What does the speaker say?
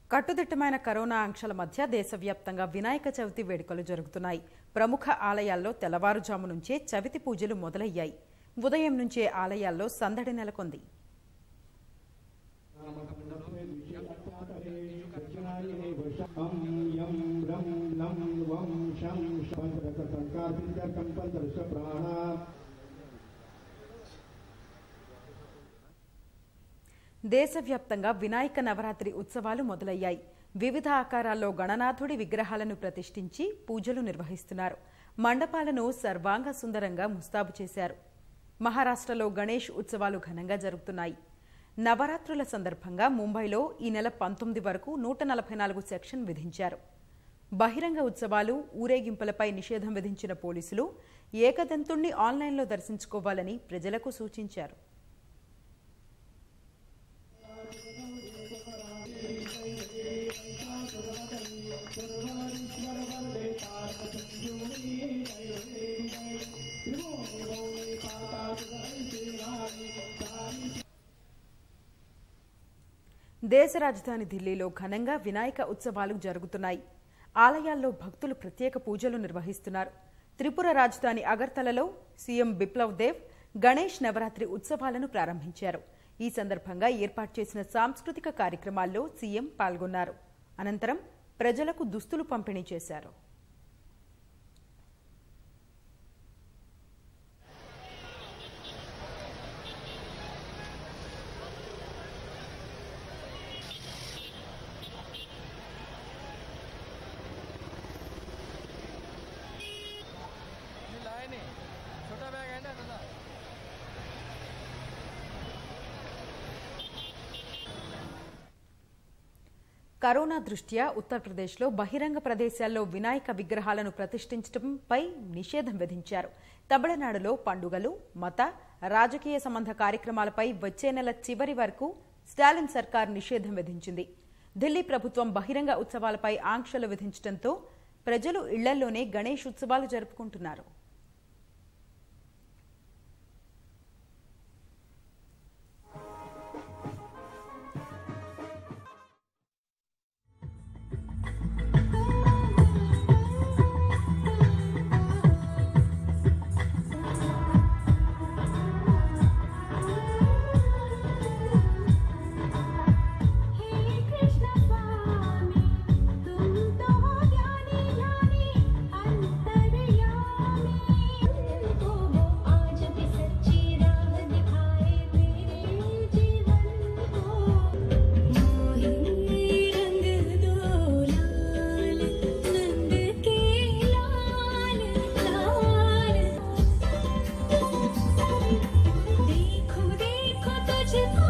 కట్టుదిట్టమైన కరోనా ఆంక్షల మధ్య దేశవ్యాప్తంగా వినాయక చవితి వేడుకలు జరుగుతున్నాయి ప్రముఖ ఆలయాల్లో తెల్లవారుజాము నుంచే చవితి పూజలు మొదలయ్యాయి ఉదయం నుంచే ఆలయాల్లో సందడి నెలకొంది अं यं रं लं वं शं पञ्चदशसङ्कार्पिञ्जकं पञ्चदशप्राणा దేశవ్యాప్తంగా వినాయక నవరాత్రి ఉత్సవాలు మొదలయ్యాయి వివిధ ఆకారాల్లో గణనాథుడి విగ్రహాలను ప్రతిష్ఠించి పూజలు నిర్వహిస్తున్నారు మండపాలను సర్వాంగ సుందరంగా ముస్తాబు చేశారు మహారాష్ట్రలో గణేష్ ఉత్సవాలు ఘనంగా జరుగుతున్నాయి నవరాత్రుల సందర్భంగా ముంబైలో ఈ నెల పంతొమ్మిది వరకు నూట నలభై నాలుగు సెక్షన్ విధించారు బహిరంగ ఉత్సవాలు ఊరేగింపులపై నిషేధం విధించిన పోలీసులు ఏకదంతుణ్ణి ఆన్లైన్లో దర్శించుకోవాలని ప్రజలకు సూచించారు దేశ రాజధాని ఢిల్లీలో ఘనంగా వినాయక ఉత్సవాలు జరుగుతున్నాయి ఆలయాల్లో భక్తులు ప్రత్యేక పూజలు నిర్వహిస్తున్నారు త్రిపుర రాజధాని అగర్తలలో సీఎం బిప్లవ్ దేవ్ గణేష్ నవరాత్రి ఉత్సవాలను ప్రారంభించారు ఈ సందర్భంగా ఏర్పాటు చేసిన సాంస్కృతిక కార్యక్రమాల్లో సీఎం పాల్గొన్నారు అనంతరం ప్రజలకు దుస్తులు పంపిణీ చేశారు मी लाय नाही छोटा बॅग आहे ना दादा కరోనా దృష్ట్యా ఉత్తరప్రదేశ్లో బహిరంగ ప్రదేశాల్లో వినాయక విగ్రహాలను ప్రతిష్ఠించడంపై నిషేధం విధించారు తమిళనాడులో పండుగలు మత రాజకీయ సంబంధ కార్యక్రమాలపై వచ్చే నెల చివరి వరకు స్టాలిన్ సర్కార్ నిషేధం విధించింది ఢిల్లీ ప్రభుత్వం బహిరంగ ఉత్సవాలపై ఆంక్షలు విధించడంతో ప్రజలు ఇళ్లల్లోనే గణేష్ ఉత్సవాలు జరుపుకుంటున్నారు हे कृष्ण स्वामी तुम तो हो ज्ञानी ज्ञानी अंतर्यामी तुमको वो आज भी सच्ची राह दिखाए मेरे जीवन को मोही रंग दो लाल नंद के लाल लाल देखो देखो तुझको